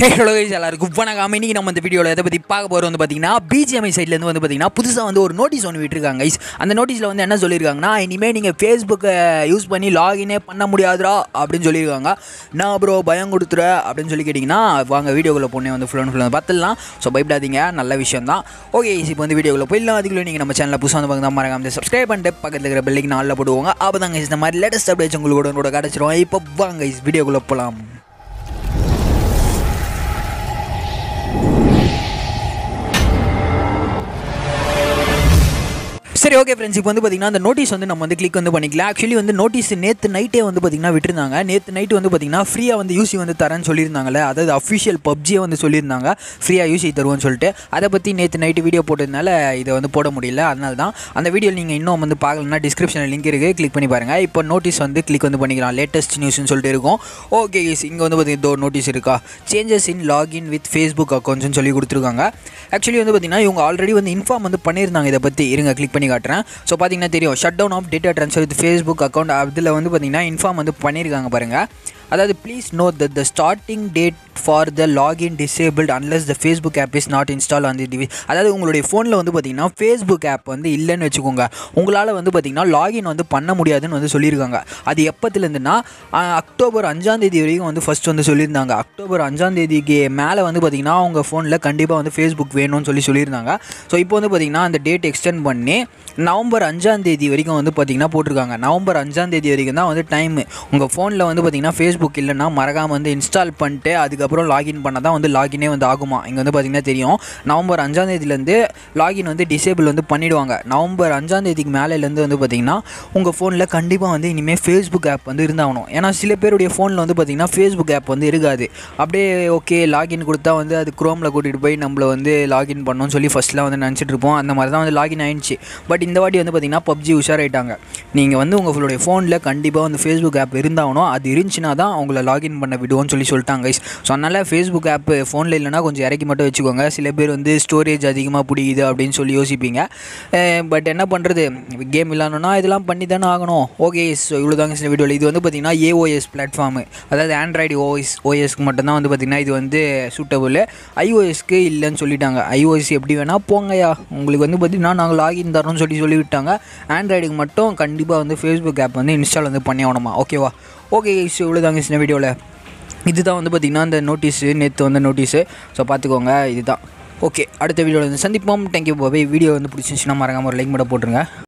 Hey hello guys எல்லாருக்கும் வணக்கம் இன்னைக்கு நம்ம இந்த வீடியோவில் எதை பற்றி பார்க்க போகிறோம் வந்து பார்த்தீங்கன்னா பிஜிஎம்ஐ சைட்லேருந்து வந்து பார்த்தீங்கன்னா புதுசாக வந்து ஒரு நோட்டீஸ் ஒன்று விட்டுருக்காங்க கைஸ் அந்த நோட்டீஸில் வந்து என்ன சொல்லியிருக்காங்கன்னா இனிமேல் நீங்கள் ஃபேஸ்புக்கை யூஸ் பண்ணி லாகினே பண்ண முடியாதுடா அப்படின்னு சொல்லியிருக்காங்க நான் ப்ரோ பயம் கொடுத்துற அப்படின்னு சொல்லி கேட்டிங்கன்னா வாங்க வீடியோக்குள்ளே பொண்ணே வந்து ஃபுல் அண்ட் ஃபுல் வந்து பார்த்துடலாம் ஸோ பயப்படாதீங்க நல்ல விஷயம் தான் ஓகே இப்போ வந்து வீடியோக்குள்ளே போயிடலாம் அதுக்குள்ளே நீங்கள் நம்ம சேனலில் புதுசாக வந்து பார்க்க மறக்காம சப்ஸ்கிரைப் பண்ணிட்டு பக்கத்தில் இருக்கிற பெல்லைக்கு நாளில் போடுவாங்க அப்போ தாங்க இந்த மாதிரி லேட்டஸ்ட் அப்டேட்ஸ் உங்களுக்கு கூட கிடச்சிரும் இப்போ வாங்க guys, வீடியோக்குள்ளே போகலாம் சரி ஓகே ஃப்ரெண்ட்ஸ் இப்போ வந்து பார்த்தீங்கன்னா அந்த நோட்டீஸ் வந்து நம்ம வந்து கிளிக் வந்து பண்ணிக்கலாம் ஆக்சுவலி வந்து நோட்டீஸ் நேற்று நைட்டே வந்து பார்த்தீங்கன்னா விட்டுருந்தாங்க நேற்று நைட்டு வந்து பார்த்தீங்கன்னா ஃப்ரீயாக வந்து யூசி வந்து தரேன்னு சொல்லியிருந்தாங்கல்ல அதாவது அஃபிஷியல் பப்ஜியை வந்து சொல்லியிருந்தாங்க ஃப்ரீயாக யூசி தருவோம்னு சொல்லிட்டு அதை பற்றி நேற்று நைட்டு வீடியோ போட்டதுனால இதை வந்து போட முடியல அதனால தான் அந்த வீடியோ நீங்கள் இன்னும் வந்து பார்க்கலன்னா டிஸ்கிரிப்ஷனில் லிங்க் இருக்குது கிளிக் பண்ணி பாருங்கள் இப்போ நோட்டீஸ் வந்து கிளிக் வந்து பண்ணிக்கலாம் லேட்டஸ்ட் நியூஸ்னு சொல்லிட்டு இருக்கும் ஓகே இங்கே வந்து பார்த்தீங்கன்னா ஒரு நோட்டீஸ் இருக்கா changes in login with Facebook அக்கௌண்ட்ஸ்னு சொல்லி கொடுத்துருக்காங்க ஆக்சுவலி வந்து பார்த்தீங்கன்னா இவங்க ஆல்ரெடி வந்து இன்ஃபார்ம் வந்து பண்ணியிருந்தாங்க இதை பற்றி இருங்க கிளிக் பண்ணி காட்டுறேன் ஸோ பார்த்தீங்கன்னா தெரியும் shut down of data transfer with Facebook account அதில் வந்து பார்த்தீங்கன்னா இன்ஃபார்ம் வந்து பண்ணியிருக்காங்க பாருங்கள் அதாவது please know that the starting date for the login disabled unless the Facebook app is not install on the TV அதாவது உங்களுடைய ஃபோனில் வந்து பார்த்தீங்கன்னா ஃபேஸ்புக் ஆப் வந்து இல்லைன்னு வச்சுக்கோங்க உங்களால் வந்து பார்த்தீங்கன்னா லாகின் வந்து பண்ண முடியாதுன்னு வந்து சொல்லியிருக்காங்க அது எப்போத்துலேருந்துன்னா அக்டோபர் அஞ்சாம் தேதி வரைக்கும் வந்து ஃபஸ்ட் வந்து சொல்லியிருந்தாங்க அக்டோபர் அஞ்சாம் தேதிக்கு மேலே வந்து பார்த்தீங்கன்னா உங்கள் ஃபோனில் கண்டிப்பாக வந்து ஃபேஸ்புக் வேணும்னு சொல்லி சொல்லியிருந்தாங்க ஸோ இப்போ வந்து பார்த்தீங்கன்னா அந்த டேட் எக்ஸ்டெண்ட் பண்ணி நவம்பர் அஞ்சாம் தேதி வரைக்கும் வந்து பார்த்தீங்கன்னா போட்டிருக்காங்க நவம்பர் அஞ்சாம் தேதி வரைக்கும் தான் வந்து டைம் உங்கள் ஃபோனில் வந்து பார்த்தீங்கன்னா ஃபேஸ்புக் இல்லைன்னா மறக்காமல் வந்து இன்ஸ்டால் பண்ணிட்டு அதுக்கப்புறம் லாகின் பண்ணால் தான் வந்து லாகினே வந்து ஆகுமா இங்கே வந்து பார்த்தீங்கன்னா தெரியும் நவம்பர் அஞ்சாம் தேதியிலேருந்து லாகின் வந்து டிசேபிள் வந்து பண்ணிவிடுவாங்க நவம்பர் அஞ்சாம் தேதிக்கு மேலேருந்து வந்து பார்த்தீங்கன்னா உங்கள் ஃபோனில் கண்டிப்பாக வந்து இனிமேல் ஃபேஸ்புக் ஆப் வந்து இருந்தாகணும் ஏன்னா சில பேருடைய ஃபோனில் வந்து பார்த்தீங்கன்னா ஃபேஸ்புக் ஆப் வந்து இருக்காது அப்படியே ஓகே லாகின் கொடுத்தா வந்து அது குரோமில் கூட்டிகிட்டு போய் நம்மளை வந்து லாகின் பண்ணணும்னு சொல்லி ஃபஸ்ட்லாம் வந்து நினச்சிட்டு இருப்போம் அந்த மாதிரி தான் வந்து லாகின் ஆயிடுச்சு பட் இந்த வாட்டி வந்து பார்த்தீங்கன்னா பப்ஜி உஷாராயிட்டாங்க நீங்கள் வந்து உங்களுடைய ஃபோனில் கண்டிப்பாக வந்து ஃபேஸ்புக் ஆப் இருந்தாகணும் அது இருந்துச்சுன்னா தான் அவங்கள லாகின் பண்ண விடுவோம்னு சொல்லி சொல்லிட்டாங்க guys. ஸோ அதனால் ஃபேஸ்புக் ஆப் ஃபோனில் இல்லைனா கொஞ்சம் இறக்கி மட்டும் வச்சுக்கோங்க சில பேர் வந்து ஸ்டோரேஜ் அதிகமாக பிடிக்குது அப்படின்னு சொல்லி யோசிப்பீங்க பட் என்ன பண்ணுறது கேம் இல்லாமனா இதெல்லாம் பண்ணி தானே ஆகணும் ஓகே ஸோ இவ்வளோ தாங்க சில வீடியோவில் இது வந்து பார்த்திங்கன்னா ஏஓஎஸ் பிளாட்ஃபார்மு அதாவது ஆண்ட்ராய்டு ஓஎஸ் ஓஎஸ்க்கு மட்டும்தான் வந்து பார்த்திங்கன்னா இது வந்து சூட்டபுள் ஐஓஎஸ்க்கு இல்லைன்னு சொல்லிட்டாங்க ஐஓஎஸ் எப்படி வேணால் போங்கயா உங்களுக்கு வந்து பார்த்திங்கன்னா நாங்கள் லாகின் தரோம்னு சொல்லி சொல்லிவிட்டாங்க ஆண்ட்ராய்டுக்கு மட்டும் கண்டிப்பாக வந்து ஃபேஸ்புக் ஆப் வந்து இன்ஸ்டால் வந்து பண்ணி ஆகணுமா ஓகேவா ஓகே ஸோ இவ்வளோ தாங்க சின்ன வீடியோவில் இதுதான் வந்து பார்த்திங்கன்னா இந்த நோட்டீஸு நேற்று வந்த நோட்டீஸு ஸோ பார்த்துக்கோங்க இதுதான் ஓகே அடுத்த வீடியோவில் வந்து சந்திப்போம் தேங்க்யூ பாபே வீடியோ வந்து பிடிச்சிருந்துச்சுன்னா மறக்காம ஒரு லைக் மட்டும் போட்டுருங்க